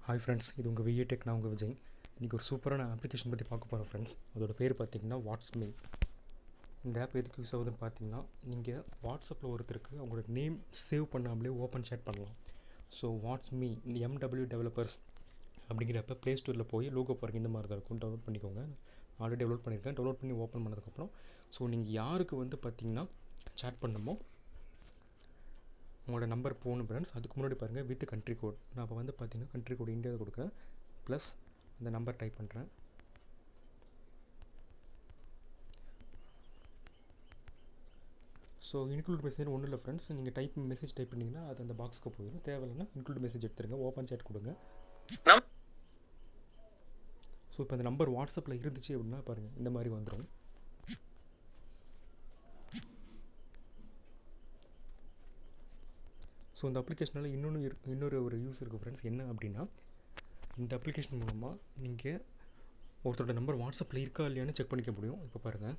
hi friends இது உங்கள் VA tech நான் உங்கள் விஜய் இன்றைக்கி ஒரு சூப்பரான அப்ளிகேஷன் பற்றி பார்க்க போகிறோம் ஃப்ரெண்ட்ஸ் அதோட பேர் பார்த்தீங்கன்னா வாட்ஸ்மே இந்த ஆப் எதுக்கு யூஸ் ஆகுதுன்னு பார்த்தீங்கன்னா நீங்கள் வாட்ஸ்அப்பில் ஒருத்தருக்கு அவங்களோட நேம் சேவ் பண்ணாமலே ஓப்பன் சேட் பண்ணலாம் ஸோ வாட்ஸ் மீ இந்த எம்டபிள்யூ டெவலப்பர்ஸ் அப்படிங்கிறப்ப ப்ளே ஸ்டோரில் போய் லோகோ பாருங்க இந்த மாதிரி தான் இருக்கும் டவுன்லோட் பண்ணிக்கோங்க ஆல்ரெடி டவுன்லோட் பண்ணியிருக்கேன் டவுன்லோட் பண்ணி ஓப்பன் பண்ணதுக்கப்புறம் ஸோ நீங்கள் யாருக்கு வந்து பார்த்தீங்கன்னா சேட் பண்ணணுமோ உங்களோட நம்பர் போகணும் ஃப்ரெண்ட்ஸ் அதுக்கு முன்னாடி பாருங்கள் வித் கண்ட்ரி கோட் நான் இப்போ வந்து பார்த்தீங்கன்னா கண்ட்ரி கோட் இந்தியாவில் கொடுக்குறேன் ப்ளஸ் அந்த நம்பர் டைப் பண்ணுறேன் ஸோ இன்க்ளூட் மெசேஜ் ஒன்றும் இல்லை ஃப்ரெண்ட்ஸ் நீங்கள் டைப் மெசேஜ் டைப் பண்ணிங்கன்னா அது அந்த பாக்ஸ்க்கு போயிடும் தேவையில்லைன்னா இன்க்ளூட் மெசேஜ் எடுத்துருங்க ஓப்பன் சேட் கொடுங்க ஸோ இப்போ அந்த நம்பர் வாட்ஸ்அப்பில் இருந்துச்சு அப்படின்னா பாருங்கள் இந்த மாதிரி வந்துடும் ஸோ இந்த அப்ளிகேஷனால் இன்னொன்று இரு இன்னொரு ஒரு யூஸ் இருக்குது ஃப்ரெண்ட்ஸ் என்ன அப்படின்னா இந்த அப்ளிகேஷன் மூலமாக நீங்கள் ஒருத்தரோட நம்பர் வாட்ஸ்அப்பில் இருக்கா இல்லையான்னு செக் பண்ணிக்க முடியும் இப்போ பாருங்கள்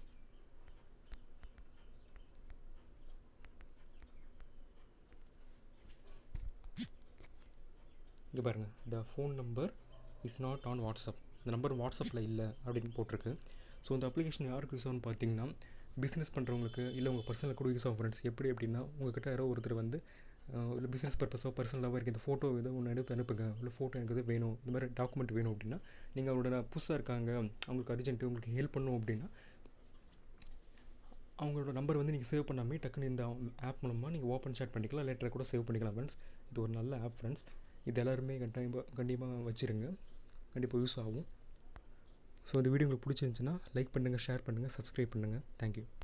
இங்கே பாருங்கள் the phone number is not on WhatsApp இந்த நம்பர் வாட்ஸ்அப்பில் இல்லை அப்படின்னு போட்டிருக்கு ஸோ இந்த அப்ளிகேஷன் யாருக்கு யூஸ் ஆகும்னு பார்த்தீங்கன்னா பிஸ்னஸ் பண்ணுறவங்களுக்கு இல்லை உங்கள் பர்சனல் கூட யூஸ் ஆகும் ஃப்ரெண்ட்ஸ் எப்படி அப்படின்னா உங்கள்கிட்ட யாரோ ஒருத்தர் வந்து இல்லை பிஸ்னஸ் பர்பஸோ பர்சனலாக இருக்குது இந்த ஃபோட்டோ ஏதோ ஒன்று எடுத்து அனுப்புங்க இல்லை ஃபோட்டோ எனக்கு இது வேணும் இந்த மாதிரி டாக்குமெண்ட் வேணும் அப்படின்னா நீங்கள் அவங்களோட புதுசாக இருக்காங்க அவங்களுக்கு அர்ஜென்ட்டு உங்களுக்கு ஹெல்ப் பண்ணும் அப்படின்னா அவங்களோட நம்பர் வந்து நீங்கள் சேவ் பண்ணாமே டக்குன்னு இந்த ஆப் மூலமாக நீங்கள் ஓப்பன் சேட் பண்ணிக்கலாம் லெட்டரை கூட சேவ் பண்ணிக்கலாம் ஃப்ரெண்ட்ஸ் இது ஒரு நல்ல ஆப் ஃப்ரெண்ட்ஸ் இது எல்லாருமே கண்டிப்பாக கண்டிப்பாக வச்சுருங்க கண்டிப்பாக யூஸ் ஆகும் ஸோ இந்த வீடியோ உங்களுக்கு பிடிச்சிருந்துச்சுன்னா லைக் பண்ணுங்கள் ஷேர் பண்ணுங்கள் சப்ஸ்கிரைப் பண்ணுங்கள் தேங்க்யூ